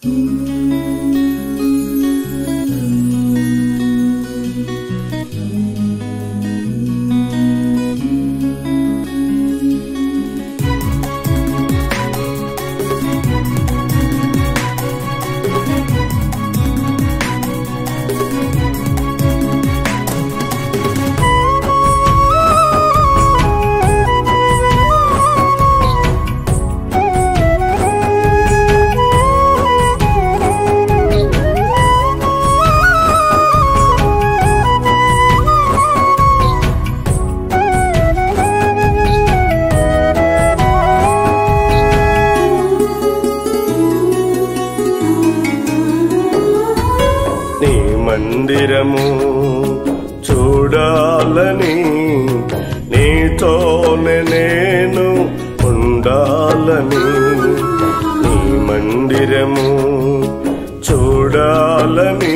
నీ మందిరము చూడాలని నీతోనే నేను ఉండాలని నీ మందిరము చూడాలని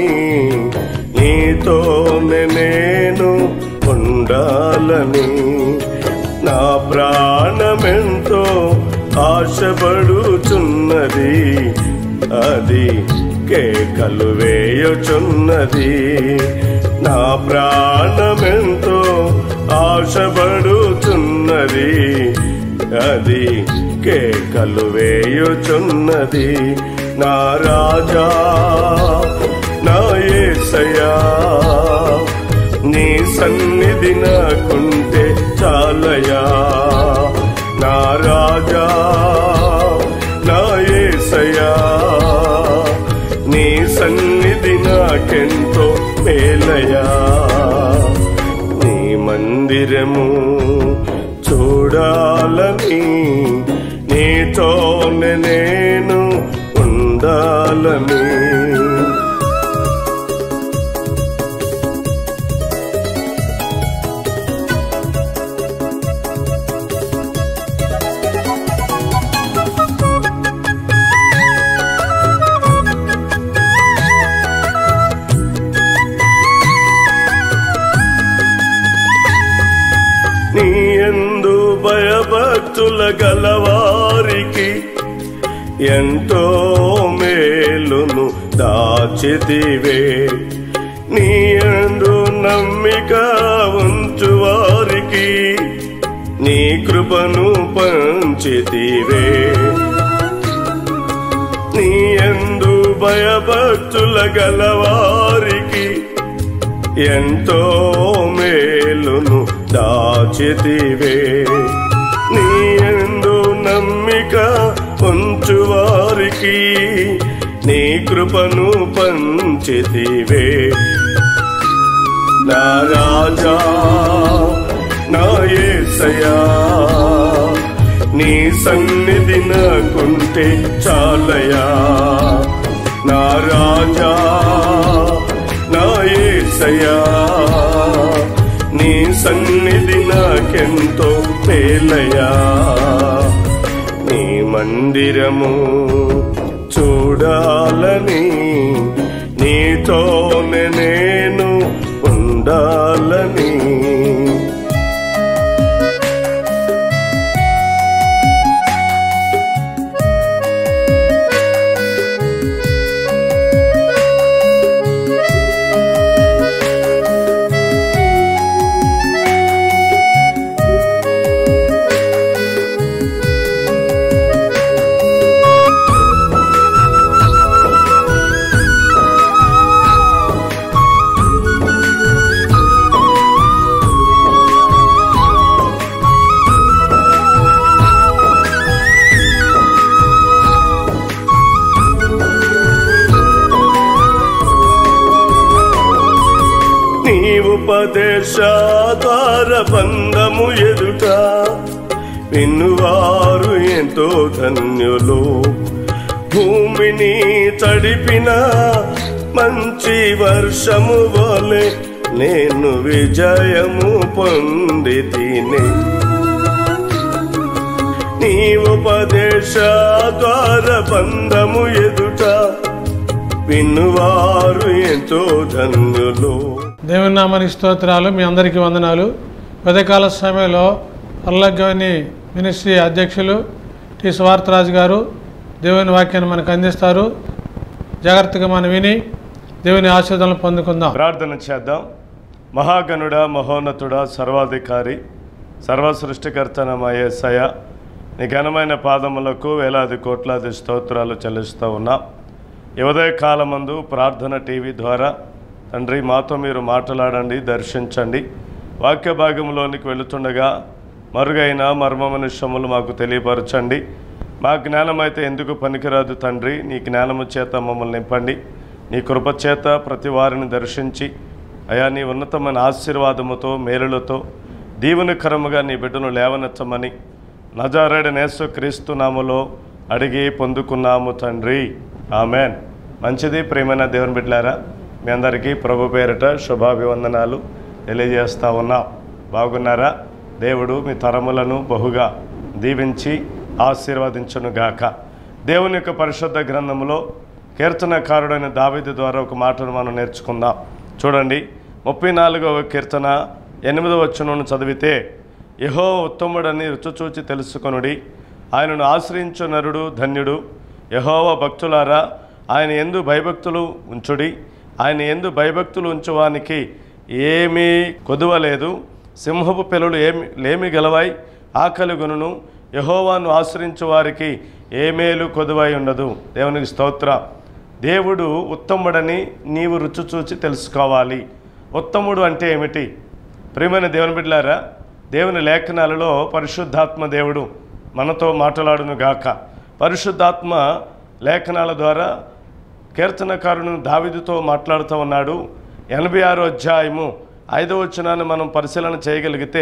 నీతోనే నేను ఉండాలని నా ప్రాణమెంతో ఆశపడుచున్నది అది కేకలు వేయుచున్నది నా ప్రాణమెంతో ఆశపడుచున్నది అది కేకలు వేయుచున్నది నా రాజా నా యేసయ్యా నీ సన్నిధి నాకుంటే చాలయా నా రాజా నా యేసయ్యా నీ సన్నిధి నాకెంతో మేలయా నీ మందిరము చూడాలని నీతోనే నేను ఉండాలని నీ ఎందు భయభక్తుల గలవారికి ఎంతో మేలును దాచితివే నీ ఎందు నమ్మిక ఉంచు వారికి నీ కృపను పంచితివే నీ ఎందు భయభక్తుల గలవారికి ఎంతో మేలును దాచితివే నీ ఎందు నమ్మిక ఉంచు వారికి నీ కృపను పంచితివే నా రాజా నా యేసయ్యా నీ సన్నిధి నాకుంటే చాలయా నా రాజా నా యేసయ్యా నీ సన్నిధి నాకెంతో మేలయా నీ మందిరము చూడాలని నీతోనే నేను ఉండాలని నీ ఉపదేశ ద్వార బంధము ఎదుట విన్నువారు ఎంతో ధన్యులు భూమిని తడిపిన మంచి వర్షము వలె నేను విజయము పొంది తిని నీ ఉపదేశ ద్వార బంధము ఎదుట విన్నువారు ఎంతో ధన్యులు దేవుని నామానికి స్తోత్రాలు మీ అందరికీ వందనాలు ఉదయకాల సమయంలో పల్లగని మినిస్ట్రీ అధ్యక్షులు టి స్వార్థరాజు గారు దేవుని వాక్యాన్ని మనకు అందిస్తారు జాగ్రత్తగా మనం విని దేవుని ఆశీర్వాదాలను పొందుకుందాం ప్రార్థన చేద్దాం మహాగణుడ మహోన్నతుడ సర్వాధికారి సర్వ సృష్టికర్తన మయేసయ నీ ఘనమైన పాదములకు వేలాది కోట్లాది స్తోత్రాలు చెల్లిస్తూ ఉన్నాం ఈ ఉదయ కాలమందు ప్రార్థన టీవీ ద్వారా తండ్రి మాతో మీరు మాట్లాడండి దర్శించండి వాక్య భాగంలోనికి వెళుతుండగా మరుగైన మర్మమైన విషయములు మాకు తెలియపరచండి మా జ్ఞానం అయితే ఎందుకు పనికిరాదు తండ్రి నీ జ్ఞానము చేత మమ్మల్ని నింపండి నీ కృప చేత ప్రతి వారిని దర్శించి అయా నీ ఉన్నతమైన ఆశీర్వాదముతో మేలులతో దీవెనకరముగా నీ బిడ్డను లేవనెత్తమని నజారేడ నేసు క్రీస్తు నామలో అడిగి పొందుకున్నాము తండ్రి ఆమెన్ మంచిది ప్రేమైన దేవుని బిడ్డలారా మీ అందరికీ ప్రభు పేరిట శుభాభివందనాలు తెలియజేస్తా ఉన్నాం బాగున్నారా దేవుడు మీ తరములను బహుగా దీవించి ఆశీర్వదించును గాక దేవుని యొక్క పరిశుద్ధ గ్రంథంలో కీర్తనకారుడైన దావిది ద్వారా ఒక మాటను మనం నేర్చుకుందాం చూడండి ముప్పై నాలుగవ కీర్తన ఎనిమిదవ వచనం చదివితే యహో ఉత్తముడని రుచిచూచి తెలుసుకొనుడి ఆయనను ఆశ్రయించు నరుడు ధన్యుడు యహోవ భక్తులారా ఆయన ఎందు భయభక్తులు ఉంచుడి ఆయన ఎందు భయభక్తులు ఉంచువానికి ఏమీ కొదువలేదు సింహపు పిల్లలు ఏమి లేమి గలవాయి ఆకలి గునును యహోవాను ఆశ్రయించు వారికి ఏమేలు కొదువై ఉండదు దేవునికి స్తోత్ర దేవుడు ఉత్తముడని నీవు రుచి చూచి తెలుసుకోవాలి ఉత్తముడు అంటే ఏమిటి ప్రియమైన దేవుని బిడ్డలారా దేవుని లేఖనాలలో పరిశుద్ధాత్మ దేవుడు మనతో మాట్లాడును గాక పరిశుద్ధాత్మ లేఖనాల ద్వారా కీర్తనకారుడు దావిదుతో మాట్లాడుతూ ఉన్నాడు ఎనభై ఆరో అధ్యాయము ఐదో వచనాన్ని మనం పరిశీలన చేయగలిగితే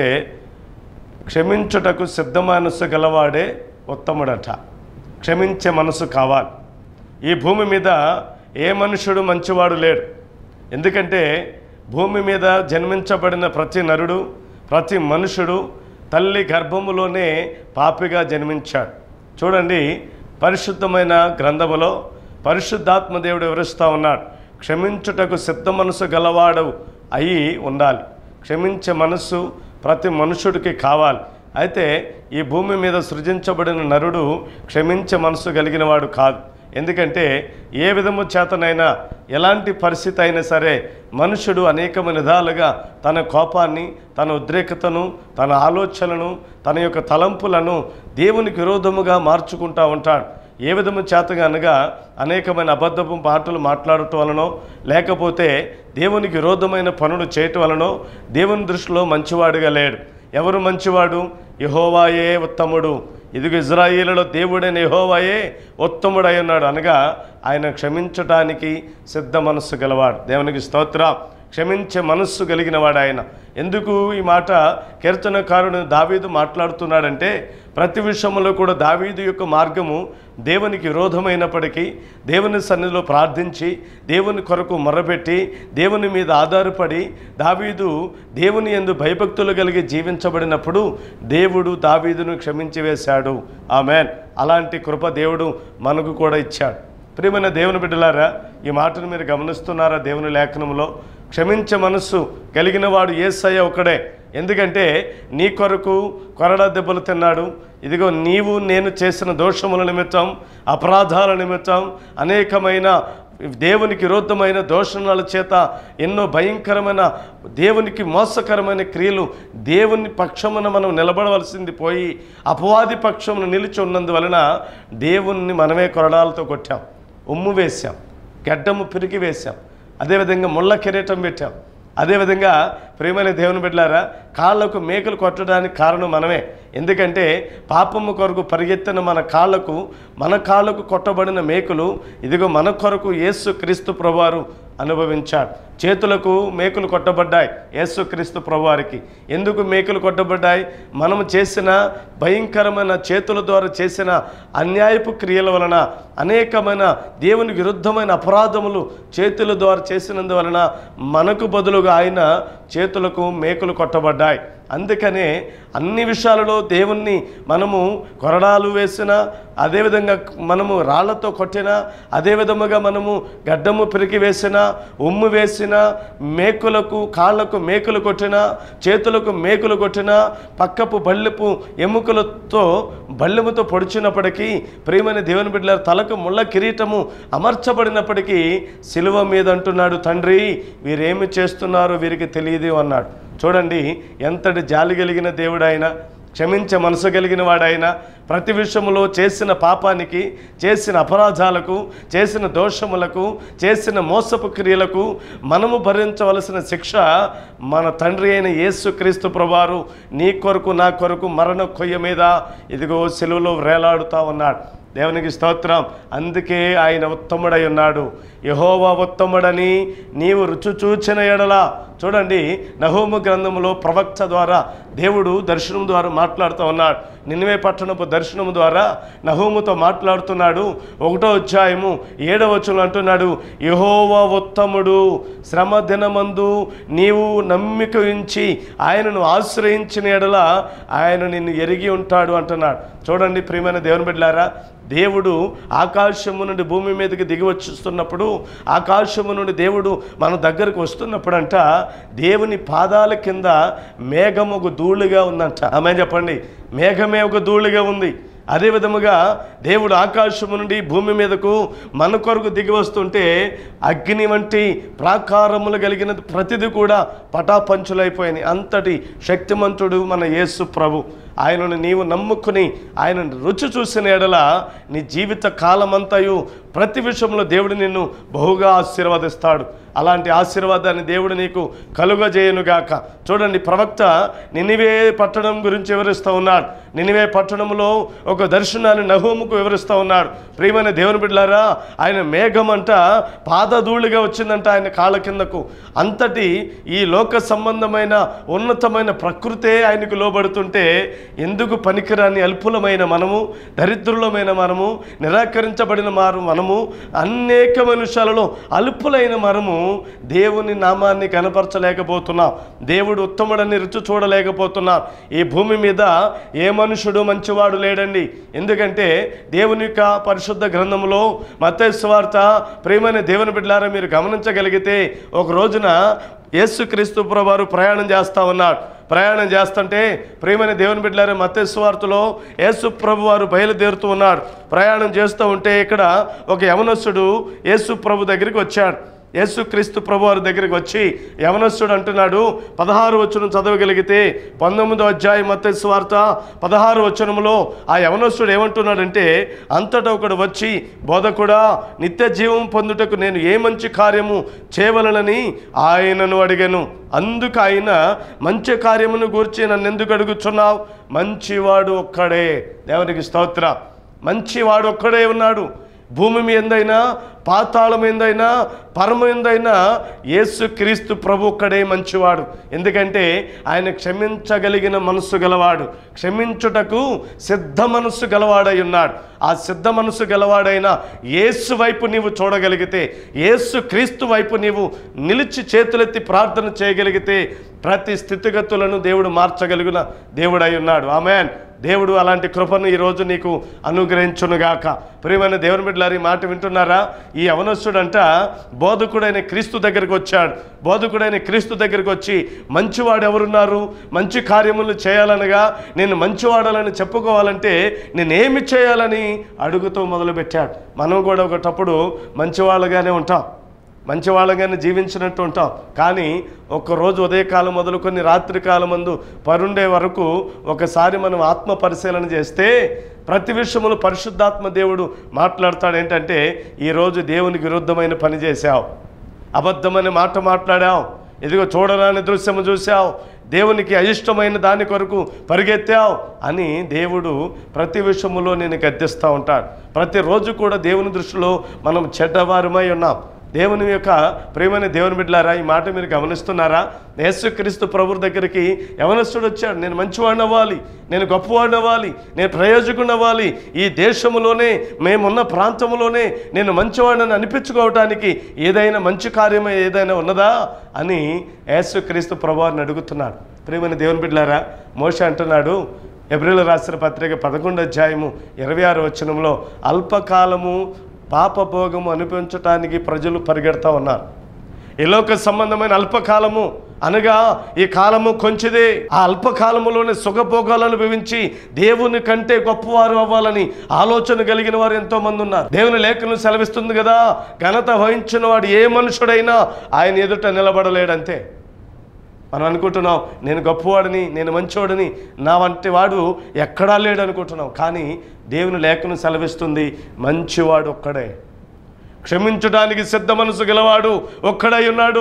క్షమించుటకు సిద్ధ మనసు గలవాడే ఉత్తముడట క్షమించే మనసు కావాలి ఈ భూమి మీద ఏ మనుషుడు మంచివాడు లేడు ఎందుకంటే భూమి మీద జన్మించబడిన ప్రతి నరుడు ప్రతి మనుషుడు తల్లి గర్భములోనే పాపిగా జన్మించాడు చూడండి పరిశుద్ధమైన గ్రంథములో పరిశుద్ధాత్మ దేవుడు వివరిస్తూ ఉన్నాడు క్షమించుటకు సిద్ధ మనసు గలవాడు అయి ఉండాలి క్షమించే మనస్సు ప్రతి మనుషుడికి కావాలి అయితే ఈ భూమి మీద సృజించబడిన నరుడు క్షమించే మనసు కలిగిన వాడు కాదు ఎందుకంటే ఏ విధము చేతనైనా ఎలాంటి పరిస్థితి అయినా సరే మనుషుడు అనేకమైన విధాలుగా తన కోపాన్ని తన ఉద్రేకతను తన ఆలోచనలను తన యొక్క తలంపులను దేవునికి విరోధముగా మార్చుకుంటూ ఉంటాడు ఏ విధము చేతగా అనగా అనేకమైన అబద్ధపు మాటలు మాట్లాడటం వలనో లేకపోతే దేవునికి విరోధమైన పనులు చేయటం వలనో దేవుని దృష్టిలో మంచివాడుగా లేడు ఎవరు మంచివాడు యహోవాయే ఉత్తముడు ఇదిగో ఇజ్రాయేలులో దేవుడైన యహోవాయే ఉత్తముడై ఉన్నాడు అనగా ఆయన క్షమించటానికి సిద్ధ మనస్సు గలవాడు దేవునికి స్తోత్ర క్షమించే మనస్సు కలిగిన వాడు ఆయన ఎందుకు ఈ మాట కీర్తనకారుడు దావీదు మాట్లాడుతున్నాడంటే ప్రతి విషయంలో కూడా దావీదు యొక్క మార్గము దేవునికి విరోధమైనప్పటికీ దేవుని సన్నిధిలో ప్రార్థించి దేవుని కొరకు మొరబెట్టి దేవుని మీద ఆధారపడి దావీదు దేవుని ఎందు భయభక్తులు కలిగి జీవించబడినప్పుడు దేవుడు దావీదును క్షమించి వేశాడు ఆమెన్ అలాంటి కృప దేవుడు మనకు కూడా ఇచ్చాడు ప్రియమైన దేవుని బిడ్డలారా ఈ మాటను మీరు గమనిస్తున్నారా దేవుని లేఖనంలో క్షమించే మనస్సు కలిగిన వాడు ఏసయ్య ఒకడే ఎందుకంటే నీ కొరకు కొరడా దెబ్బలు తిన్నాడు ఇదిగో నీవు నేను చేసిన దోషముల నిమిత్తం అపరాధాల నిమిత్తం అనేకమైన దేవునికి విరుద్ధమైన దోషణాల చేత ఎన్నో భయంకరమైన దేవునికి మోసకరమైన క్రియలు దేవుని పక్షమున మనం నిలబడవలసింది పోయి అపవాది పక్షమున నిలిచి ఉన్నందువలన దేవుణ్ణి మనమే కొరడాలతో కొట్టాం ఉమ్ము వేశాం గడ్డము పిరికి వేశాం అదేవిధంగా ముళ్ళ కిరీటం పెట్టాం అదేవిధంగా ప్రేమైన దేవుని బిడ్డలారా కాళ్ళకు మేకలు కొట్టడానికి కారణం మనమే ఎందుకంటే పాపము కొరకు పరిగెత్తిన మన కాళ్ళకు మన కాళ్ళకు కొట్టబడిన మేకులు ఇదిగో మన కొరకు యేసు క్రీస్తు ప్రభువారు అనుభవించాడు చేతులకు మేకులు కొట్టబడ్డాయి యేసు క్రీస్తు ప్రభువారికి ఎందుకు మేకులు కొట్టబడ్డాయి మనము చేసిన భయంకరమైన చేతుల ద్వారా చేసిన అన్యాయపు క్రియల వలన అనేకమైన దేవునికి విరుద్ధమైన అపరాధములు చేతుల ద్వారా చేసినందువలన మనకు బదులుగా ఆయన చేతులకు మేకులు కొట్టబడ్డాయి అందుకనే అన్ని విషయాలలో దేవుణ్ణి మనము కొరడాలు వేసినా అదేవిధంగా మనము రాళ్లతో కొట్టినా అదే విధముగా మనము గడ్డము పెరిగి వేసినా ఉమ్ము వేసినా మేకులకు కాళ్ళకు మేకులు కొట్టినా చేతులకు మేకులు కొట్టినా పక్కపు బళ్ళెపు ఎముకలతో బళ్ళెముతో పొడిచినప్పటికీ ప్రియమైన దేవుని బిడ్డల తలకు ముళ్ళ కిరీటము అమర్చబడినప్పటికీ సిలువ మీద అంటున్నాడు తండ్రి వీరేమి చేస్తున్నారు వీరికి తెలియదు అన్నాడు చూడండి ఎంతటి జాలి కలిగిన దేవుడైనా క్షమించే మనసు కలిగిన వాడైనా ప్రతి విషయంలో చేసిన పాపానికి చేసిన అపరాధాలకు చేసిన దోషములకు చేసిన మోసపు క్రియలకు మనము భరించవలసిన శిక్ష మన తండ్రి అయిన యేసు క్రీస్తు ప్రభువారు నీ కొరకు నా కొరకు మరణ కొయ్య మీద ఇదిగో సెలువులో వేలాడుతా ఉన్నాడు దేవునికి స్తోత్రం అందుకే ఆయన ఉత్తముడై ఉన్నాడు యహోవా ఉత్తముడని నీవు రుచి చూచిన ఎడల చూడండి నహోము గ్రంథములో ప్రవక్త ద్వారా దేవుడు దర్శనం ద్వారా మాట్లాడుతూ ఉన్నాడు నిన్నవే పట్టణపు దర్శనం ద్వారా నహోముతో మాట్లాడుతున్నాడు ఒకటో అధ్యాయము ఏడవ వచనం అంటున్నాడు యహోవా ఉత్తముడు శ్రమ దినమందు నీవు నమ్మిక ఉంచి ఆయనను ఆశ్రయించిన ఎడల ఆయన నిన్ను ఎరిగి ఉంటాడు అంటున్నాడు చూడండి ప్రియమైన దేవుని బిడ్డలారా దేవుడు ఆకాశము నుండి భూమి మీదకి దిగి వచ్చిస్తున్నప్పుడు ఆకాశము నుండి దేవుడు మన దగ్గరకు వస్తున్నప్పుడంట దేవుని పాదాల కింద మేఘం ఒక ధూళిగా ఉందంట ఆమె చెప్పండి మేఘమే ఒక ధూళిగా ఉంది అదే విధముగా దేవుడు ఆకాశము నుండి భూమి మీదకు మన కొరకు దిగి వస్తుంటే అగ్ని వంటి ప్రాకారములు కలిగిన ప్రతిదీ కూడా పటాపంచులైపోయినాయి అంతటి శక్తిమంతుడు మన యేసు ప్రభు ఆయనను నీవు నమ్ముకుని ఆయన రుచి చూసిన ఎడల నీ జీవిత కాలమంతయు ప్రతి విషయంలో దేవుడు నిన్ను బహుగా ఆశీర్వదిస్తాడు అలాంటి ఆశీర్వాదాన్ని దేవుడు నీకు కలుగజేయనుగాక చూడండి ప్రవక్త నినివే పట్టణం గురించి వివరిస్తూ ఉన్నాడు నినివే పట్టణంలో ఒక దర్శనాన్ని నహోముకు వివరిస్తూ ఉన్నాడు ప్రియమైన దేవుని బిడ్డలారా ఆయన మేఘం అంట పాదధూళిగా వచ్చిందంట ఆయన కాళ్ళ కిందకు అంతటి ఈ లోక సంబంధమైన ఉన్నతమైన ప్రకృతే ఆయనకు లోబడుతుంటే ఎందుకు పనికిరాని అల్పులమైన మనము దరిద్రులమైన మనము నిరాకరించబడిన మారు మనము అనేక మనుషాలలో అల్పులైన మనము దేవుని నామాన్ని కనపరచలేకపోతున్నాం దేవుడు ఉత్తముడని రుచి చూడలేకపోతున్నాం ఈ భూమి మీద ఏ మనుషుడు మంచివాడు లేడండి ఎందుకంటే దేవుని యొక్క పరిశుద్ధ గ్రంథంలో మతేశ్వార్త ప్రేమైన దేవుని బిడ్డలారా మీరు గమనించగలిగితే ఒక రోజున యేసుక్రీస్తు ప్రభువారు ప్రయాణం చేస్తా ఉన్నాడు ప్రయాణం చేస్తుంటే ప్రియమైన దేవుని బిడ్డలారా మత్స్వార్తలో యేసు ప్రభు వారు బయలుదేరుతూ ఉన్నాడు ప్రయాణం చేస్తూ ఉంటే ఇక్కడ ఒక యవనస్తుడు యేసు ప్రభు దగ్గరికి వచ్చాడు యేసుక్రీస్తు ప్రభు వారి దగ్గరికి వచ్చి యవనస్తుడు అంటున్నాడు పదహారు వచనం చదవగలిగితే పంతొమ్మిదో అధ్యాయం మత్తయి వార్త పదహారు వచనంలో ఆ యవనస్తుడు ఏమంటున్నాడంటే అంతటా ఒకడు వచ్చి బోధకుడా నిత్య జీవం పొందుటకు నేను ఏ మంచి కార్యము చేయవలనని ఆయనను అడిగాను అందుకు ఆయన మంచి కార్యమును గూర్చి నన్ను ఎందుకు అడుగుచున్నావు మంచివాడు ఒక్కడే దేవునికి స్తోత్ర మంచివాడు ఒక్కడే ఉన్నాడు భూమి మీదైనా పాతాళం ఏందైనా పరమ ఏందైనా యేసు క్రీస్తు ప్రభు ఒక్కడే మంచివాడు ఎందుకంటే ఆయన క్షమించగలిగిన మనస్సు గలవాడు క్షమించుటకు సిద్ధ మనస్సు గలవాడై ఉన్నాడు ఆ సిద్ధ మనస్సు గలవాడైన యేసు వైపు నీవు చూడగలిగితే యేసు క్రీస్తు వైపు నీవు నిలిచి చేతులెత్తి ప్రార్థన చేయగలిగితే ప్రతి స్థితిగతులను దేవుడు మార్చగలిగిన దేవుడై ఉన్నాడు ఆమెన్ దేవుడు అలాంటి కృపను ఈరోజు నీకు అనుగ్రహించునుగాక ప్రియమైన దేవుని బిడ్డలారు ఈ మాట వింటున్నారా ఈ అవనస్తుడంట బోధకుడైన క్రీస్తు దగ్గరికి వచ్చాడు బోధకుడైన క్రీస్తు దగ్గరికి వచ్చి మంచివాడు ఎవరున్నారు మంచి కార్యములు చేయాలనగా నేను మంచివాడాలని చెప్పుకోవాలంటే నేనేమి చేయాలని అడుగుతూ మొదలుపెట్టాడు మనం కూడా ఒకటప్పుడు మంచివాళ్ళగానే ఉంటాం మంచి వాళ్ళగానే జీవించినట్టు ఉంటాం కానీ ఒక్కరోజు ఉదయకాలం మొదలుకొని రాత్రి కాలం మందు పరుండే వరకు ఒకసారి మనం ఆత్మ పరిశీలన చేస్తే ప్రతి విషయములు పరిశుద్ధాత్మ దేవుడు మాట్లాడతాడు ఏంటంటే ఈరోజు దేవునికి విరుద్ధమైన పని చేశావు అబద్ధమని మాట మాట్లాడావు ఇదిగో చూడరాని దృశ్యము చూసావు దేవునికి అయిష్టమైన దాని కొరకు పరిగెత్తావు అని దేవుడు ప్రతి విషయములో నేను గద్దిస్తూ ఉంటాడు ప్రతిరోజు కూడా దేవుని దృష్టిలో మనం చెడ్డవారమై ఉన్నాం దేవుని యొక్క ప్రేమని దేవుని బిడ్డలారా ఈ మాట మీరు గమనిస్తున్నారా యేసుక్రీస్తు ప్రభు దగ్గరికి యవనస్తుడు వచ్చాడు నేను మంచివాడిని అవ్వాలి నేను గొప్పవాడిని అవ్వాలి నేను ప్రయోజకుడిని అవ్వాలి ఈ దేశంలోనే మేమున్న ప్రాంతంలోనే నేను మంచివాడిని అనిపించుకోవటానికి ఏదైనా మంచి కార్యం ఏదైనా ఉన్నదా అని యేసుక్రీస్తు ప్రభువారిని అడుగుతున్నాడు ప్రేమని దేవుని బిడ్డలారా మోష అంటున్నాడు ఎబ్రిల్ రాసిన పత్రిక పదకొండు అధ్యాయము ఇరవై ఆరు వచనంలో అల్పకాలము పాపభోగము అనిపించటానికి ప్రజలు పరిగెడతా ఉన్నారు ఈ లోక సంబంధమైన అల్పకాలము అనగా ఈ కాలము కొంచెదే ఆ అల్పకాలములోనే సుఖభోగాలను అనుభవించి దేవుని కంటే గొప్పవారు అవ్వాలని ఆలోచన కలిగిన వారు ఎంతో మంది ఉన్నారు దేవుని లేఖను సెలవిస్తుంది కదా ఘనత వహించిన వాడు ఏ మనుషుడైనా ఆయన ఎదుట నిలబడలేడంతే మనం అనుకుంటున్నాం నేను గొప్పవాడిని నేను మంచివాడిని నా వంటి వాడు ఎక్కడా లేడు అనుకుంటున్నాం కానీ దేవుని లేఖను సెలవిస్తుంది మంచివాడు ఒక్కడే క్షమించడానికి సిద్ధ మనసు గలవాడు ఒక్కడై ఉన్నాడు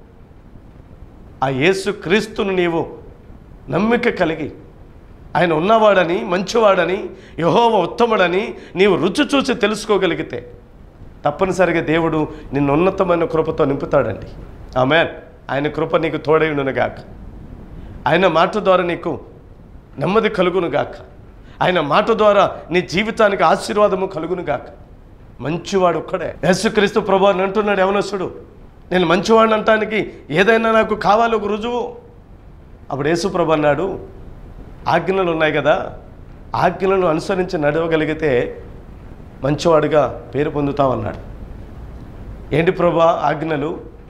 ఆ యేసు క్రీస్తును నీవు నమ్మిక కలిగి ఆయన ఉన్నవాడని మంచివాడని యహోవ ఉత్తముడని నీవు రుచి చూసి తెలుసుకోగలిగితే తప్పనిసరిగా దేవుడు నిన్ను ఉన్నతమైన కృపతో నింపుతాడండి ఆమె ఆయన కృప నీకు తోడైండునుగాక ఆయన మాట ద్వారా నీకు నెమ్మది కలుగునుగాక ఆయన మాట ద్వారా నీ జీవితానికి ఆశీర్వాదము కలుగునుగాక మంచివాడు ఒక్కడే యేసుక్రీస్తు ప్రభు అని అంటున్నాడు యవనసుడు నేను మంచివాడిని అంటానికి ఏదైనా నాకు కావాలి ఒక రుజువు అప్పుడు యేసు ప్రభు అన్నాడు ఆజ్ఞలు ఉన్నాయి కదా ఆజ్ఞలను అనుసరించి నడవగలిగితే మంచివాడుగా పేరు పొందుతామన్నాడు ఏంటి ప్రభా ఆజ్ఞలు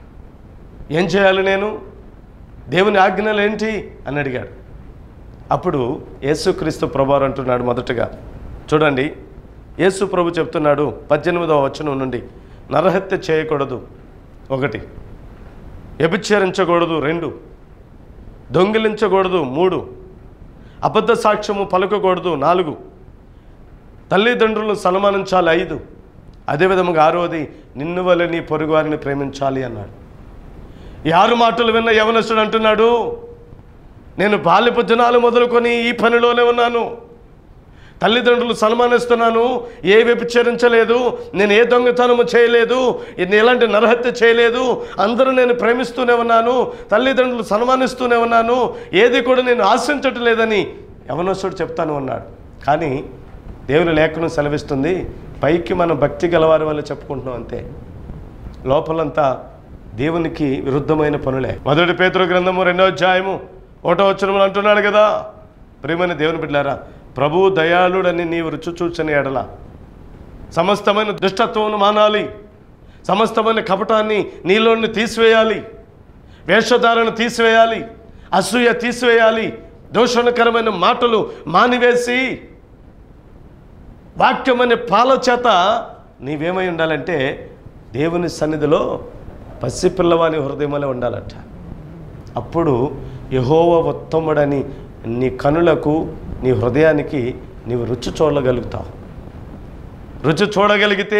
ఏం చేయాలి నేను దేవుని ఆజ్ఞలు ఏంటి అని అడిగాడు అప్పుడు యేసుక్రీస్తు ప్రభు అంటున్నాడు మొదటగా చూడండి యేసు ప్రభు చెప్తున్నాడు పద్దెనిమిదవ వచనం నుండి నరహత్య చేయకూడదు ఒకటి వ్యభిచరించకూడదు రెండు దొంగిలించకూడదు మూడు అబద్ధ సాక్ష్యము పలకకూడదు నాలుగు తల్లిదండ్రులు సన్మానించాలి ఐదు అదేవిధముగా ఆరోది నిన్ను వల్ల నీ పొరుగువారిని ప్రేమించాలి అన్నాడు ఈ ఆరు మాటలు విన్న యవనస్తుడు అంటున్నాడు నేను బాల్యపు దినాలు మొదలుకొని ఈ పనిలోనే ఉన్నాను తల్లిదండ్రులు సన్మానిస్తున్నాను ఏ వ్యభిచరించలేదు నేను ఏ దొంగతనము చేయలేదు నేను ఎలాంటి నరహత్య చేయలేదు అందరూ నేను ప్రేమిస్తూనే ఉన్నాను తల్లిదండ్రులు సన్మానిస్తూనే ఉన్నాను ఏది కూడా నేను ఆశించటం లేదని యవనస్తుడు చెప్తాను అన్నాడు కానీ దేవుని లేఖనం సెలవిస్తుంది పైకి మనం భక్తి గలవారి వల్ల చెప్పుకుంటున్నాం అంతే లోపలంతా దేవునికి విరుద్ధమైన పనులే మొదటి పేతురు గ్రంథము రెండో అధ్యాయము ఒకటో వచనములు అంటున్నాడు కదా ప్రియమైన దేవుని బిడ్డారా ప్రభు దయాళుడని నీవు రుచి చూచని ఎడల సమస్తమైన దుష్టత్వమును మానాలి సమస్తమైన కపటాన్ని నీలోని తీసివేయాలి వేషధారను తీసివేయాలి అసూయ తీసివేయాలి దోషణకరమైన మాటలు మానివేసి వాక్యం అనే పాల చేత నీవేమై ఉండాలంటే దేవుని సన్నిధిలో పసిపిల్లవాని హృదయంలో ఉండాలట అప్పుడు యహోవ ఉత్తముడని నీ కనులకు నీ హృదయానికి నీవు రుచి చూడగలుగుతావు రుచి చూడగలిగితే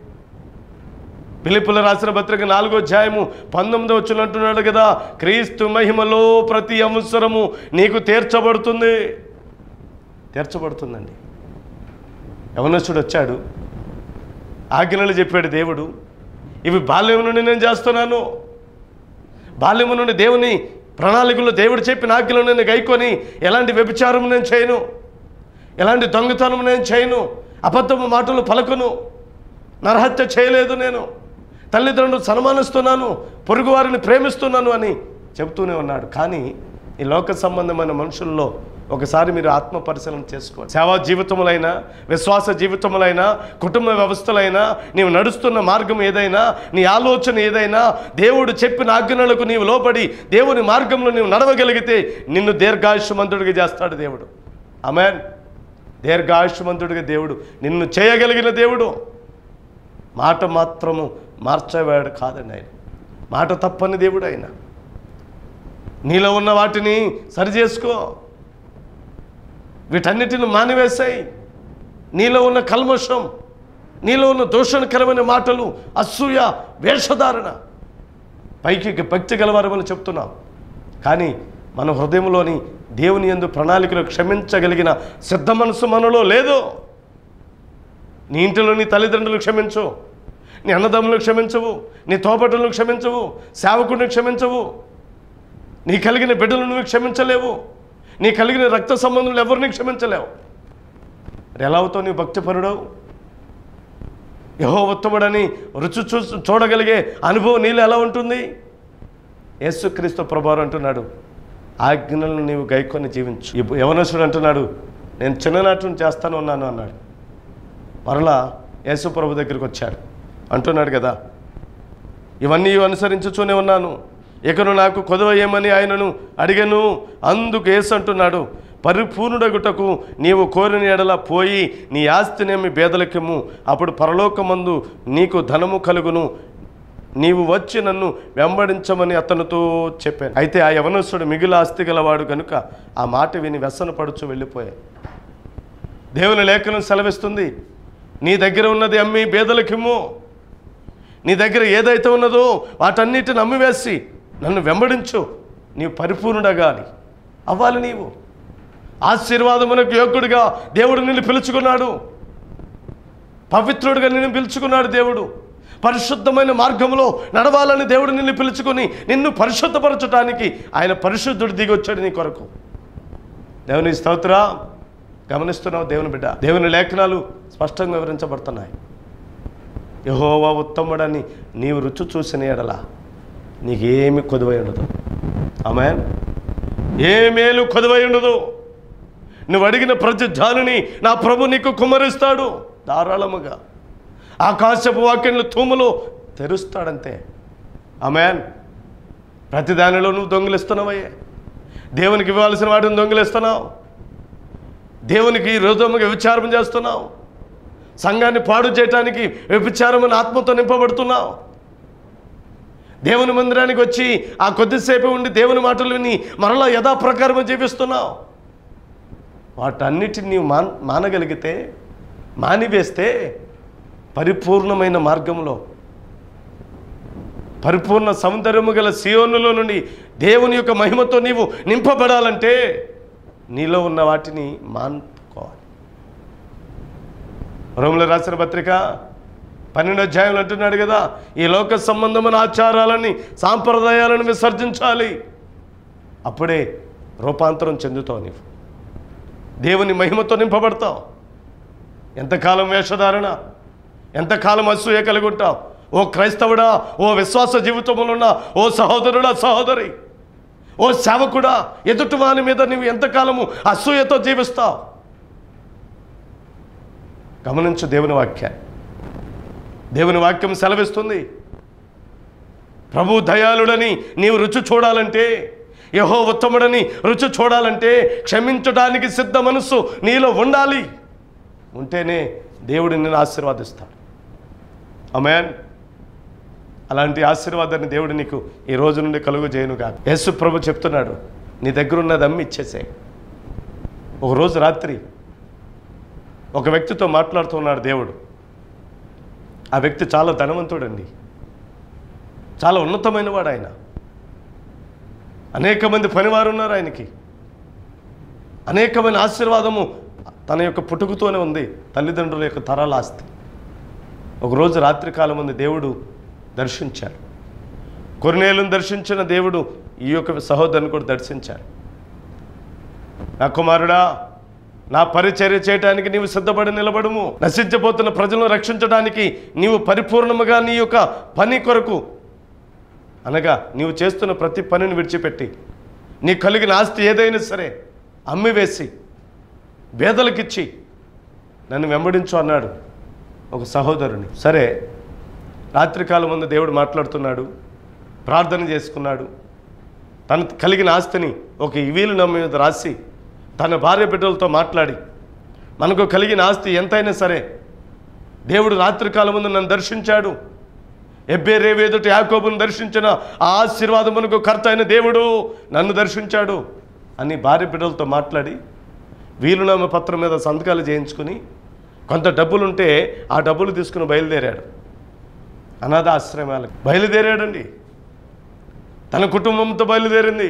పిలుపుల రాసిన పత్రిక నాలుగో అధ్యాయము పంతొమ్మిదో వచ్చిన అంటున్నాడు కదా క్రీస్తు మహిమలో ప్రతి అవసరము నీకు తీర్చబడుతుంది తీర్చబడుతుందండి యవనస్తుడు వచ్చాడు ఆజ్ఞలు చెప్పాడు దేవుడు ఇవి బాల్యం నుండి నేను చేస్తున్నాను బాల్యము నుండి దేవుని ప్రణాళికలో దేవుడు చెప్పిన ఆజ్ఞలు నేను గైకొని ఎలాంటి వ్యభిచారం నేను చేయను ఎలాంటి దొంగతనం నేను చేయను అబద్ధము మాటలు పలకను నరహత్య చేయలేదు నేను తల్లిదండ్రులు సన్మానిస్తున్నాను పొరుగువారిని ప్రేమిస్తున్నాను అని చెబుతూనే ఉన్నాడు కానీ ఈ లోక సంబంధమైన మనుషుల్లో ఒకసారి మీరు ఆత్మ పరిశీలన చేసుకోండి సేవా జీవితములైనా విశ్వాస జీవితములైనా కుటుంబ వ్యవస్థలైనా నీవు నడుస్తున్న మార్గం ఏదైనా నీ ఆలోచన ఏదైనా దేవుడు చెప్పిన ఆజ్ఞలకు నీవు లోబడి దేవుని మార్గంలో నీవు నడవగలిగితే నిన్ను దీర్ఘాయుష్మంతుడిగా చేస్తాడు దేవుడు ఆమెన్ దీర్ఘాయుష్మంతుడిగా దేవుడు నిన్ను చేయగలిగిన దేవుడు మాట మాత్రము మార్చేవాడు కాదండి ఆయన మాట తప్పని దేవుడు ఆయన నీలో ఉన్న వాటిని సరి చేసుకో వీటన్నిటిని మానివేశాయి నీలో ఉన్న కల్మషం నీలో ఉన్న దూషణకరమైన మాటలు అసూయ వేషధారణ పైకి భక్తి గలవారమని చెప్తున్నాం కానీ మన హృదయంలోని దేవుని ఎందు ప్రణాళికలు క్షమించగలిగిన సిద్ధ మనసు మనలో లేదు నీ ఇంటిలో నీ తల్లిదండ్రులు క్షమించు నీ అన్నదమ్ములు క్షమించవు నీ తోపటులను క్షమించవు సేవకుడిని క్షమించవు నీ కలిగిన బిడ్డలను నువ్వు క్షమించలేవు నీ కలిగిన రక్త సంబంధులు ఎవరిని క్షమించలేవు మరి ఎలా అవుతావు నీవు భక్తిపరుడవు యహో ఉత్తముడని రుచి చూ చూడగలిగే అనుభవం నీళ్ళు ఎలా ఉంటుంది యేసుక్రీస్తు ప్రభావం అంటున్నాడు ఆజ్ఞలను నీవు గైకొని జీవించు ఈ యవనసుడు అంటున్నాడు నేను చిన్ననాటి నుంచి చేస్తాను ఉన్నాను అన్నాడు మరలా యేసు ప్రభు దగ్గరికి వచ్చాడు అంటున్నాడు కదా ఇవన్నీ అనుసరించుతూనే ఉన్నాను ఇకను నాకు కొదవయ్యమని ఆయనను అడిగను అందుకు యేసు అంటున్నాడు పరిపూర్ణుడగుటకు నీవు కోరిన ఎడల పోయి నీ ఆస్తినేమి బేదలకెమ్ము అప్పుడు పరలోకమందు నీకు ధనము కలుగును నీవు వచ్చి నన్ను వెంబడించమని అతనితో చెప్పాను అయితే ఆ యవనస్తుడు మిగిలి ఆస్తి గలవాడు కనుక ఆ మాట విని వ్యసనపడుచు వెళ్ళిపోయాడు దేవుని లేఖనం సెలవిస్తుంది నీ దగ్గర ఉన్నది అమ్మి బేదలకిమ్ము నీ దగ్గర ఏదైతే ఉన్నదో వాటన్నిటిని అమ్మివేసి నన్ను వెంబడించు నీవు పరిపూర్ణుడగాలి అవ్వాలి నీవు ఆశీర్వాదమునకు యోగ్యుడిగా దేవుడు నిన్ను పిలుచుకున్నాడు పవిత్రుడిగా నిన్ను పిలుచుకున్నాడు దేవుడు పరిశుద్ధమైన మార్గంలో నడవాలని దేవుడు నిన్ను పిలుచుకొని నిన్ను పరిశుద్ధపరచడానికి ఆయన పరిశుద్ధుడు దిగి వచ్చాడు నీ కొరకు దేవుని స్తోత్ర గమనిస్తున్నావు దేవుని బిడ్డ దేవుని లేఖనాలు స్పష్టంగా వివరించబడుతున్నాయి యహోవా ఉత్తముడని నీవు రుచి చూసిన ఎడల నీకేమి కొదువై ఉండదు ఆమె ఏ మేలు కొదువై ఉండదు నువ్వు అడిగిన ప్రతి జాలిని నా ప్రభు నీకు కుమరిస్తాడు ధారాళముగా ఆకాశపు వాక్యంలో తూములు తెరుస్తాడంతే ఆమెన్ ప్రతి దానిలో నువ్వు దొంగిలిస్తున్నావయ్యే దేవునికి ఇవ్వాల్సిన వాటిని దొంగిలిస్తున్నావు దేవునికి హృదయముగా విచారం చేస్తున్నావు సంఘాన్ని పాడు చేయటానికి వ్యభిచారమైన ఆత్మతో నింపబడుతున్నావు దేవుని మందిరానికి వచ్చి ఆ కొద్దిసేపు ఉండి దేవుని మాటలు విని మరలా యథాప్రకారము జీవిస్తున్నావు వాటన్నిటిని నీవు మాన్ మానగలిగితే మానివేస్తే పరిపూర్ణమైన మార్గంలో పరిపూర్ణ సౌందర్యము గల సియోనులో నుండి దేవుని యొక్క మహిమతో నీవు నింపబడాలంటే నీలో ఉన్న వాటిని మానుకోవాలి రోముల రాసిన పత్రిక పన్నెండు అధ్యాయులు అంటున్నాడు కదా ఈ లోక సంబంధమైన ఆచారాలని సాంప్రదాయాలను విసర్జించాలి అప్పుడే రూపాంతరం చెందుతావు నీవు దేవుని మహిమతో నింపబడతావు ఎంతకాలం వేషధారణ ఎంతకాలం అసూయ కలిగి ఉంటావు ఓ క్రైస్తవుడా ఓ విశ్వాస జీవితంలో ఉన్న ఓ సహోదరుడా సహోదరి ఓ సేవకుడా ఎదుటి వాని మీద నువ్వు ఎంతకాలము అసూయతో జీవిస్తావు గమనించు దేవుని వాక్యాన్ని దేవుని వాక్యం సెలవిస్తుంది ప్రభు దయాళుడని నీవు రుచి చూడాలంటే యహో ఉత్తముడని రుచి చూడాలంటే క్షమించడానికి సిద్ధ మనస్సు నీలో ఉండాలి ఉంటేనే దేవుడు నిన్ను ఆశీర్వాదిస్తాడు అమెన్ అలాంటి ఆశీర్వాదాన్ని దేవుడు నీకు ఈ రోజు నుండి కలుగు చేయను కాదు యేసు ప్రభు చెప్తున్నాడు నీ దగ్గర ఉన్నది అమ్మి ఇచ్చేసే ఒక రోజు రాత్రి ఒక వ్యక్తితో మాట్లాడుతున్నాడు దేవుడు ఆ వ్యక్తి చాలా ధనవంతుడండి చాలా ఉన్నతమైన వాడు ఆయన అనేక మంది పనివారు ఉన్నారు ఆయనకి అనేకమైన ఆశీర్వాదము తన యొక్క పుట్టుకతోనే ఉంది తల్లిదండ్రుల యొక్క తరాల ఆస్తి ఒకరోజు రాత్రికాలం ముందు దేవుడు దర్శించాడు కొరినేలను దర్శించిన దేవుడు ఈ యొక్క సహోదరుని కూడా దర్శించాడు నా కుమారుడా నా పరిచర్య చేయటానికి నీవు సిద్ధపడి నిలబడము నశించబోతున్న ప్రజలను రక్షించడానికి నీవు పరిపూర్ణముగా నీ యొక్క పని కొరకు అనగా నీవు చేస్తున్న ప్రతి పనిని విడిచిపెట్టి నీ కలిగిన ఆస్తి ఏదైనా సరే అమ్మివేసి వేదలకిచ్చి నన్ను వెంబడించు అన్నాడు ఒక సహోదరుని సరే రాత్రికాలం ముందు దేవుడు మాట్లాడుతున్నాడు ప్రార్థన చేసుకున్నాడు తన కలిగిన ఆస్తిని ఒక ఇవీలు నమ్మి మీద రాసి తన భార్య బిడ్డలతో మాట్లాడి మనకు కలిగిన ఆస్తి ఎంతైనా సరే దేవుడు రాత్రికాలం ముందు నన్ను దర్శించాడు ఎబ్బే రేవేదుటి యాకోబును దర్శించిన ఆ ఆశీర్వాదమునకు కర్త అయిన దేవుడు నన్ను దర్శించాడు అని భార్య బిడ్డలతో మాట్లాడి వీలునామా పత్రం మీద సంతకాలు చేయించుకుని కొంత డబ్బులుంటే ఆ డబ్బులు తీసుకుని బయలుదేరాడు అనాథ ఆశ్రమాలకు బయలుదేరాడండి తన కుటుంబంతో బయలుదేరింది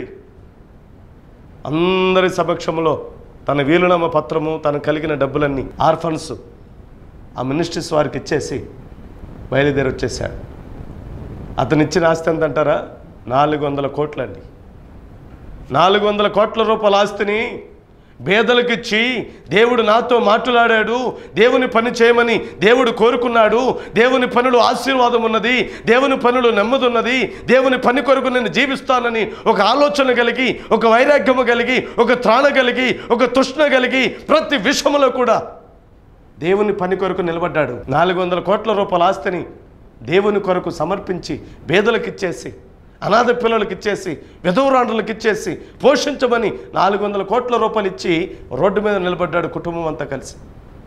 అందరి సమక్షంలో తన వీలునామా పత్రము తను కలిగిన డబ్బులన్నీ ఆర్ఫన్స్ ఆ మినిస్ట్రీస్ వారికి ఇచ్చేసి బయలుదేరి వచ్చేసాడు అతను ఇచ్చిన ఆస్తి ఎంత అంటారా నాలుగు వందల కోట్లండి నాలుగు వందల కోట్ల రూపాయల ఆస్తిని పేదలకిచ్చి దేవుడు నాతో మాట్లాడాడు దేవుని పని చేయమని దేవుడు కోరుకున్నాడు దేవుని పనులు ఆశీర్వాదం ఉన్నది దేవుని పనులు నెమ్మది ఉన్నది దేవుని పని కొరకు నేను జీవిస్తానని ఒక ఆలోచన కలిగి ఒక వైరాగ్యము కలిగి ఒక త్రాణ కలిగి ఒక తృష్ణ కలిగి ప్రతి విషయంలో కూడా దేవుని పని కొరకు నిలబడ్డాడు నాలుగు వందల కోట్ల రూపాయల ఆస్తిని దేవుని కొరకు సమర్పించి పేదలకు ఇచ్చేసి అనాథ పిల్లలకి ఇచ్చేసి విధవరాండ్రులకు ఇచ్చేసి పోషించమని నాలుగు వందల కోట్ల రూపాయలు ఇచ్చి రోడ్డు మీద నిలబడ్డాడు కుటుంబం అంతా కలిసి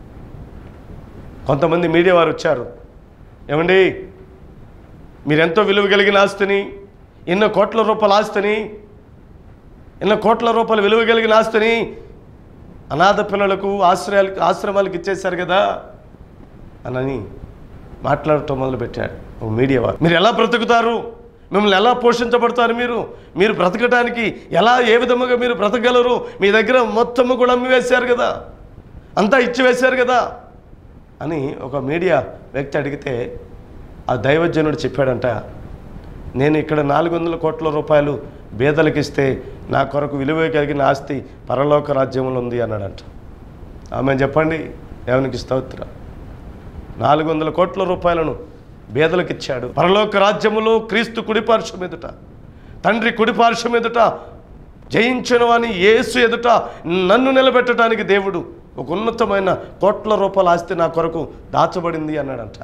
కొంతమంది మీడియా వారు వచ్చారు ఏమండి మీరెంతో విలువ కలిగిన ఆస్తిని ఎన్నో కోట్ల రూపాయల ఆస్తిని ఎన్నో కోట్ల రూపాయల విలువ కలిగిన ఆస్తిని అనాథ పిల్లలకు ఆశ్రయాలకు ఆశ్రమాలకు ఇచ్చేశారు కదా అనని మాట్లాడటం మొదలుపెట్టాడు ఓ మీడియా వారు మీరు ఎలా బ్రతుకుతారు మిమ్మల్ని ఎలా పోషించబడతారు మీరు మీరు బ్రతకడానికి ఎలా ఏ విధముగా మీరు బ్రతకగలరు మీ దగ్గర మొత్తము కూడా అమ్మివేశారు కదా అంతా ఇచ్చివేశారు కదా అని ఒక మీడియా వ్యక్తి అడిగితే ఆ దైవజనుడు చెప్పాడంట నేను ఇక్కడ నాలుగు వందల కోట్ల రూపాయలు బేదలకు ఇస్తే నా కొరకు విలువ కలిగిన ఆస్తి పరలోక రాజ్యంలో ఉంది అన్నాడంట ఆమె చెప్పండి దేవునికి స్తోత్ర నాలుగు వందల కోట్ల రూపాయలను బేదలకు ఇచ్చాడు పరలోక రాజ్యములో క్రీస్తు కుడిపార్శ్వం ఎదుట తండ్రి కుడిపార్శ్వం ఎదుట జయించిన వాని యేసు ఎదుట నన్ను నిలబెట్టడానికి దేవుడు ఒక ఉన్నతమైన కోట్ల రూపాయల ఆస్తి నా కొరకు దాచబడింది అన్నాడంట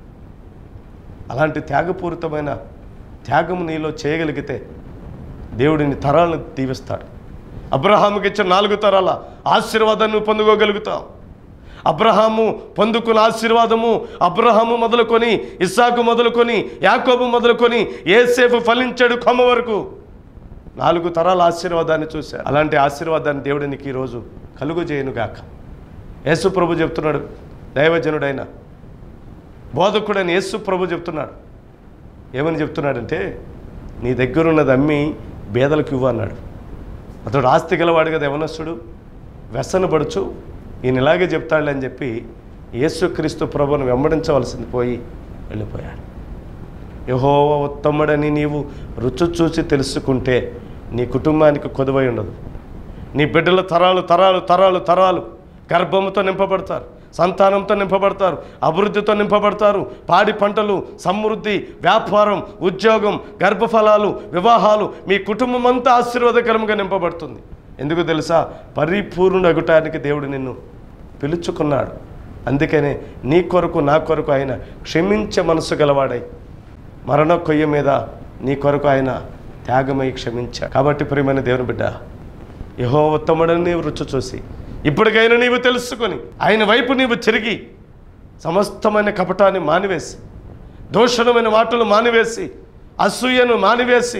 అలాంటి త్యాగపూరితమైన త్యాగం నీలో చేయగలిగితే దేవుడిని తరాలను దీవిస్తాడు అబ్రహాముకి ఇచ్చిన నాలుగు తరాల ఆశీర్వాదాన్ని నువ్వు పొందుకోగలుగుతావు అబ్రహాము పొందుకున్న ఆశీర్వాదము అబ్రహాము మొదలుకొని ఇస్సాకు మొదలుకొని యాకోబు మొదలుకొని ఏసేపు ఫలించాడు కొమ్మ వరకు నాలుగు తరాల ఆశీర్వాదాన్ని చూశారు అలాంటి ఆశీర్వాదాన్ని దేవుడు నీకు ఈరోజు కలుగు చేయనుగాక యేసు ప్రభు చెప్తున్నాడు దైవజనుడైన బోధకుడైన యేసు ప్రభు చెప్తున్నాడు ఏమని చెప్తున్నాడంటే నీ దగ్గరున్నది అమ్మి బేదలకు ఇవ్వు అన్నాడు అతడు ఆస్తి గలవాడు కదా యవనస్తుడు వ్యసనపడుచు ఈయన ఇలాగే చెప్తాడులే అని చెప్పి యేసుక్రీస్తు ప్రభువును వెంబడించవలసింది పోయి వెళ్ళిపోయాడు యహోవ ఉత్తముడని నీవు రుచి చూసి తెలుసుకుంటే నీ కుటుంబానికి కొదువై ఉండదు నీ బిడ్డల తరాలు తరాలు తరాలు తరాలు గర్భముతో నింపబడతారు సంతానంతో నింపబడతారు అభివృద్ధితో నింపబడతారు పాడి పంటలు సమృద్ధి వ్యాపారం ఉద్యోగం గర్భఫలాలు వివాహాలు మీ కుటుంబం అంతా ఆశీర్వాదకరంగా నింపబడుతుంది ఎందుకు తెలుసా పరిపూర్ణుడగటానికి దేవుడు నిన్ను పిలుచుకున్నాడు అందుకనే నీ కొరకు నా కొరకు ఆయన క్షమించే మనసు గలవాడై మరణ కొయ్య మీద నీ కొరకు ఆయన త్యాగమై క్షమించా కాబట్టి ప్రియమైన దేవుని బిడ్డ యహో ఉత్తముడని నీవు రుచి చూసి ఇప్పటికైనా నీవు తెలుసుకొని ఆయన వైపు నీవు తిరిగి సమస్తమైన కపటాన్ని మానివేసి దోషణమైన మాటలు మానివేసి అసూయను మానివేసి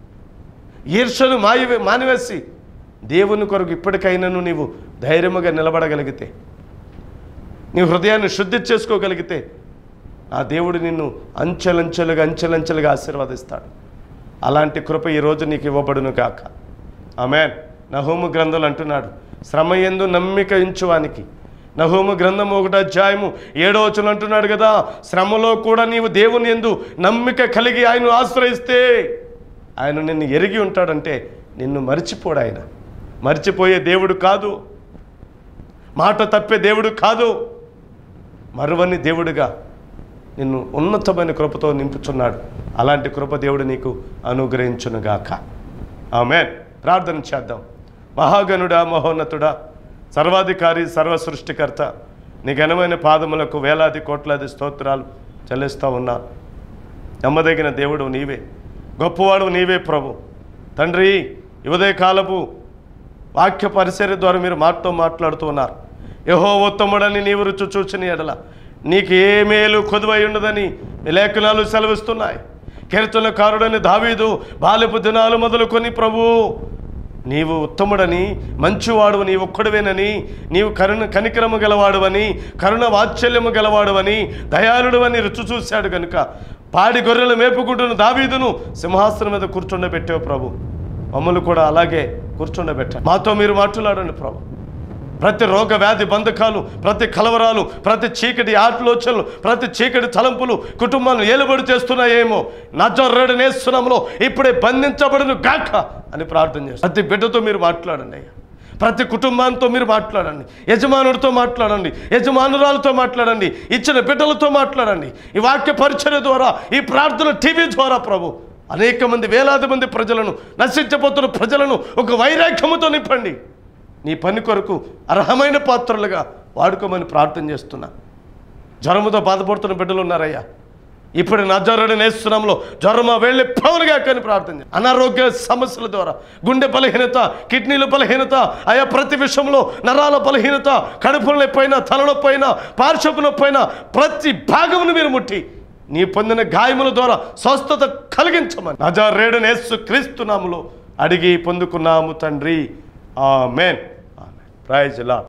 ఈర్షను మాయవే మానివేసి దేవుని కొరకు ఇప్పటికైనాను నీవు ధైర్యముగా నిలబడగలిగితే నీ హృదయాన్ని శుద్ధి చేసుకోగలిగితే ఆ దేవుడు నిన్ను అంచెలంచెలుగా అంచెలంచెలుగా ఆశీర్వదిస్తాడు అలాంటి కృప ఈరోజు నీకు ఇవ్వబడును కాక ఆమెన్ నహోము గ్రంథాలు అంటున్నాడు శ్రమ ఎందు నమ్మిక ఇంచువానికి నహోము గ్రంథం ఒకటి అధ్యాయము ఏడో వచనం అంటున్నాడు కదా శ్రమలో కూడా నీవు దేవుని ఎందు నమ్మిక కలిగి ఆయన ఆశ్రయిస్తే ఆయన నిన్ను ఎరిగి ఉంటాడంటే నిన్ను మర్చిపోడు ఆయన మర్చిపోయే దేవుడు కాదు మాట తప్పే దేవుడు కాదు మరువని దేవుడిగా నిన్ను ఉన్నతమైన కృపతో నింపుచున్నాడు అలాంటి కృప దేవుడు నీకు అనుగ్రహించునుగాక ఆమె ప్రార్థన చేద్దాం మహాగణుడా మహోన్నతుడా సర్వాధికారి సర్వ సృష్టికర్త నీ ఘనమైన పాదములకు వేలాది కోట్లాది స్తోత్రాలు చెల్లిస్తూ ఉన్నా నమ్మదగిన దేవుడు నీవే గొప్పవాడు నీవే ప్రభు తండ్రి ఉదయ కాలపు వాక్య పరిసర ద్వారా మీరు మాటతో మాట్లాడుతూ ఉన్నారు యహో ఉత్తముడని నీవు రుచి చూచిన ఎడల నీకు ఏ మేలు కొదువై ఉండదని ఈ లేఖనాలు సెలవిస్తున్నాయి కీర్తనకారుడని దావీదు బాల్యపు దినాలు మొదలుకొని ప్రభు నీవు ఉత్తముడని మంచివాడు నీ ఒక్కడువేనని నీవు కరుణ కనికరము గలవాడువని కరుణ వాత్సల్యము గలవాడువని దయాళుడు అని రుచి చూశాడు కనుక పాడి గొర్రెలు మేపుకుంటున్న దావీదును సింహాసనం మీద కూర్చుండబెట్టావు ప్రభు మమ్మల్ని కూడా అలాగే కూర్చుండబెట్టాడు మాతో మీరు మాట్లాడండి ప్రభు ప్రతి రోగ వ్యాధి బంధకాలు ప్రతి కలవరాలు ప్రతి చీకటి ఆలోచనలు ప్రతి చీకటి తలంపులు కుటుంబాన్ని ఏలుబడి చేస్తున్నాయేమో నజర్రడి నేస్తున్నాంలో ఇప్పుడే బంధించబడును గాక అని ప్రార్థన చేస్తారు ప్రతి బిడ్డతో మీరు మాట్లాడండి అయ్యా ప్రతి కుటుంబాంతో మీరు మాట్లాడండి యజమానుడితో మాట్లాడండి యజమానురాలతో మాట్లాడండి ఇచ్చిన బిడ్డలతో మాట్లాడండి ఈ వాక్య పరిచయ ద్వారా ఈ ప్రార్థన టీవీ ద్వారా ప్రభు అనేక మంది వేలాది మంది ప్రజలను నశించబోతున్న ప్రజలను ఒక వైరాగ్యముతో నింపండి నీ పని కొరకు అర్హమైన పాత్రలుగా వాడుకోమని ప్రార్థన చేస్తున్నా జ్వరముతో బాధపడుతున్న బిడ్డలు ఉన్నారయ్యా ఇప్పుడు నజరుడు నేస్తున్నాంలో జ్వరమా వెళ్ళి పవన్గా కానీ ప్రార్థన చేయి. అనారోగ్య సమస్యల ద్వారా గుండె బలహీనత కిడ్నీల బలహీనత ఆయా ప్రతి విషయంలో నరాల బలహీనత కడుపుల నొప్పి అయినా తలనొప్పి అయినా పార్శ్వపు నొప్పి అయినా ప్రతి భాగమును మీరు ముట్టి నీ పొందిన గాయముల ద్వారా స్వస్థత కలిగించమని నజరేడు నేస్తు క్రీస్తునాములో అడిగి పొందుకున్నాము తండ్రి ఆమెన్ ఆమెన్ ప్రైజ్ లా